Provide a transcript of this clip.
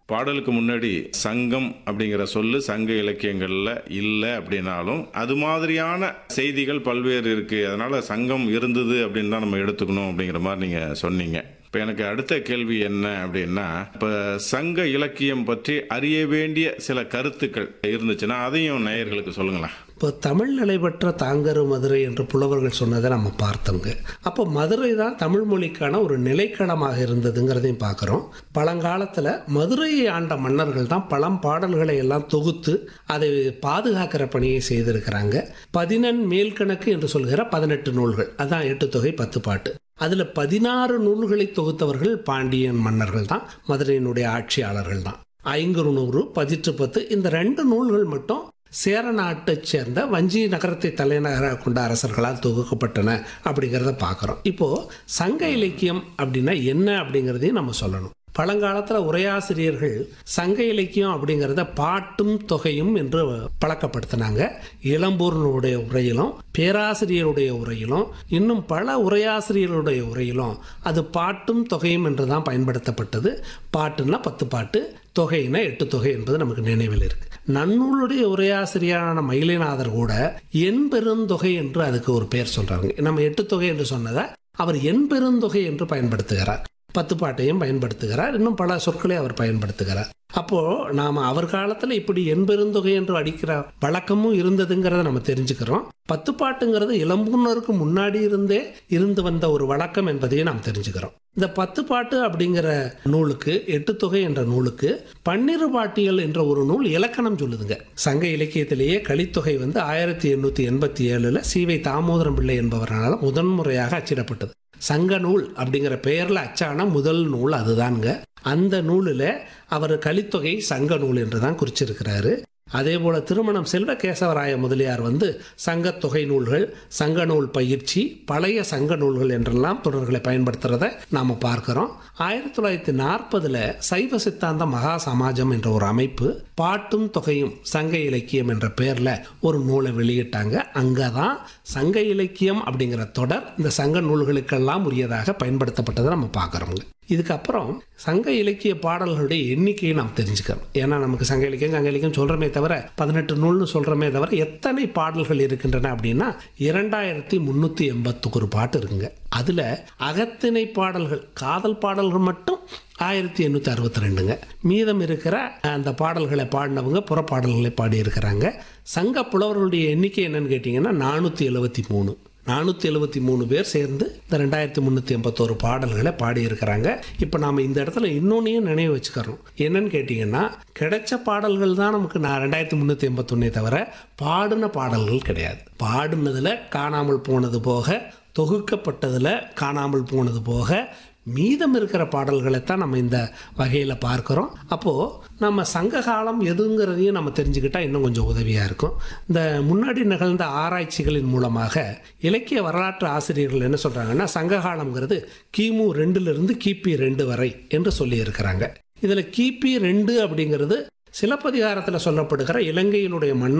பாடலுக்கு முன்னாடி சங்கம் அப்படிங்கிற சொல்லு சங்க இலக்கியங்களில் இல்லை அப்படின்னாலும் அது மாதிரியான செய்திகள் பல்வேறு இருக்குது அதனால் சங்கம் இருந்தது அப்படின்னு தான் நம்ம எடுத்துக்கணும் அப்படிங்கிற மாதிரி நீங்கள் சொன்னீங்க இப்போ எனக்கு அடுத்த கேள்வி என்ன அப்படின்னா இப்போ சங்க இலக்கியம் பற்றி அறிய வேண்டிய சில கருத்துக்கள் இருந்துச்சுன்னா அதையும் நேயர்களுக்கு சொல்லுங்களேன் இப்போ தமிழ் நிலை பெற்ற தாங்கரு மதுரை என்று புலவர்கள் சொன்னதை நம்ம பார்த்தோங்க அப்போ மதுரை தான் தமிழ் மொழிக்கான ஒரு நிலைக்களமாக இருந்ததுங்கிறதையும் பார்க்குறோம் பழங்காலத்தில் மதுரையை ஆண்ட மன்னர்கள் தான் பழம் பாடல்களை எல்லாம் தொகுத்து அதை பாதுகாக்கிற பணியை செய்திருக்கிறாங்க பதினெண் மேல்கணக்கு என்று சொல்கிற பதினெட்டு நூல்கள் அதான் எட்டு தொகை பத்து பாட்டு அதில் பதினாறு நூல்களை தொகுத்தவர்கள் பாண்டியன் மன்னர்கள் தான் மதுரையினுடைய ஆட்சியாளர்கள் தான் ஐங்குறுநூறு பதிற்று பத்து இந்த ரெண்டு நூல்கள் மட்டும் சேர நாட்டைச் சேர்ந்த வஞ்சி நகரத்தை தலைநகராக கொண்ட அரசர்களால் தொகுக்கப்பட்டன அப்படிங்கிறத பார்க்குறோம் இப்போது சங்க இலக்கியம் அப்படின்னா என்ன அப்படிங்கிறதையும் நம்ம சொல்லணும் பழங்காலத்தில் உரையாசிரியர்கள் சங்க இலக்கியம் அப்படிங்கிறத பாட்டும் தொகையும் என்று பழக்கப்படுத்தினாங்க இளம்பூரனுடைய உரையிலும் பேராசிரியருடைய உரையிலும் இன்னும் பல உரையாசிரியருடைய உரையிலும் அது பாட்டும் தொகையும் என்று தான் பயன்படுத்தப்பட்டது பாட்டுன்னா பத்து பாட்டு தொகைனா எட்டு தொகை என்பது நமக்கு நினைவில் இருக்கு நன்னூலுடைய உரையாசிரியரான மயிலைநாதர் கூட எண் பெருந்தொகை என்று அதுக்கு ஒரு பெயர் சொல்றாங்க நம்ம எட்டு தொகை என்று சொன்னதை அவர் எண் பெருந்தொகை என்று பயன்படுத்துகிறார் பத்து பாட்டையும் பயன்படுத்துகிறார் இன்னும் பல சொற்களை அவர் பயன்படுத்துகிறார் அப்போ நாம அவர் காலத்துல இப்படி எண்பெருந்தொகை என்று அடிக்கிற வழக்கமும் இருந்ததுங்கிறத நம்ம தெரிஞ்சுக்கிறோம் பத்து பாட்டுங்கிறது இளம்புணருக்கு முன்னாடி இருந்தே இருந்து வந்த ஒரு வழக்கம் என்பதையும் நாம் தெரிஞ்சுக்கிறோம் இந்த பத்து பாட்டு அப்படிங்கிற நூலுக்கு எட்டு தொகை என்ற நூலுக்கு பன்னிரு பாட்டியல் என்ற ஒரு நூல் இலக்கணம் சொல்லுதுங்க சங்க இலக்கியத்திலேயே கலித்தொகை வந்து ஆயிரத்தி எண்ணூத்தி எண்பத்தி ஏழுல சீவை தாமோதரம் பிள்ளை என்பவரால் முதன்முறையாக அச்சிடப்பட்டது சங்க நூல் அப்படிங்கிற பெயரில் அச்சான முதல் நூல் அதுதாங்க அந்த நூலில் அவர் கலித்தொகை சங்க நூல் என்று தான் குறிச்சிருக்கிறாரு அதே போல திருமணம் செல்வ கேசவராய முதலியார் வந்து சங்க தொகை நூல்கள் சங்க நூல் பயிற்சி பழைய சங்க நூல்கள் என்றெல்லாம் தொடர்களை பயன்படுத்துறத நாம பார்க்கிறோம் ஆயிரத்தி தொள்ளாயிரத்தி நாற்பதுல சைவ சித்தாந்த மகா சமாஜம் என்ற ஒரு அமைப்பு பாட்டும் தொகையும் சங்க இலக்கியம் என்ற பெயர்ல ஒரு நூலை வெளியிட்டாங்க அங்கதான் சங்க இலக்கியம் அப்படிங்கிற தொடர் இந்த சங்க நூல்களுக்கெல்லாம் உரியதாக பயன்படுத்தப்பட்டதை நம்ம பார்க்குறோங்க இதுக்கப்புறம் சங்க இலக்கிய பாடல்களுடைய எண்ணிக்கையை நாம் தெரிஞ்சுக்கிறோம் ஏன்னா நமக்கு சங்க இலக்கியம் சங்க இலக்கியம் சொல்கிறோமே தவிர பதினெட்டு நூல்னு சொல்கிறோமே தவிர எத்தனை பாடல்கள் இருக்கின்றன அப்படின்னா இரண்டாயிரத்தி முந்நூற்றி எண்பத்தொரு பாட்டு இருக்குங்க அதில் அகத்திணை பாடல்கள் காதல் பாடல்கள் மட்டும் ஆயிரத்தி எண்ணூற்றி அறுபத்தி ரெண்டுங்க மீதம் இருக்கிற அந்த பாடல்களை பாடினவங்க புறப்பாடல்களை பாடியிருக்கிறாங்க சங்க புலவர்களுடைய எண்ணிக்கை என்னன்னு கேட்டிங்கன்னா நானூற்றி எழுபத்தி மூணு நானூற்றி எழுபத்தி மூணு பேர் சேர்ந்து இந்த ரெண்டாயிரத்தி முந்நூற்றி எண்பத்தோரு பாடல்களை பாடியிருக்கிறாங்க இப்போ நாம் இந்த இடத்துல இன்னொன்னையும் நினைவு வச்சுக்கிறோம் என்னன்னு கேட்டிங்கன்னா கிடைச்ச பாடல்கள் தான் நமக்கு நான் ரெண்டாயிரத்தி முந்நூற்றி எண்பத்தொன்னே தவிர பாடின பாடல்கள் கிடையாது பாடினதில் காணாமல் போனது போக தொகுக்கப்பட்டதில் காணாமல் போனது போக மீதம் இருக்கிற பாடல்களை தான் நம்ம இந்த வகையில் பார்க்குறோம் அப்போது நம்ம சங்க காலம் எதுங்கிறதையும் நம்ம தெரிஞ்சுக்கிட்டால் இன்னும் கொஞ்சம் உதவியாக இருக்கும் இந்த முன்னாடி நிகழ்ந்த ஆராய்ச்சிகளின் மூலமாக இலக்கிய வரலாற்று ஆசிரியர்கள் என்ன சொல்கிறாங்கன்னா சங்க காலம்ங்கிறது கிமு ரெண்டுலேருந்து கிபி ரெண்டு வரை என்று சொல்லியிருக்கிறாங்க இதில் கிபி ரெண்டு அப்படிங்கிறது சிலப்பதிகாரத்தில் சொல்லப்படுகிற இலங்கையினுடைய மன்னர்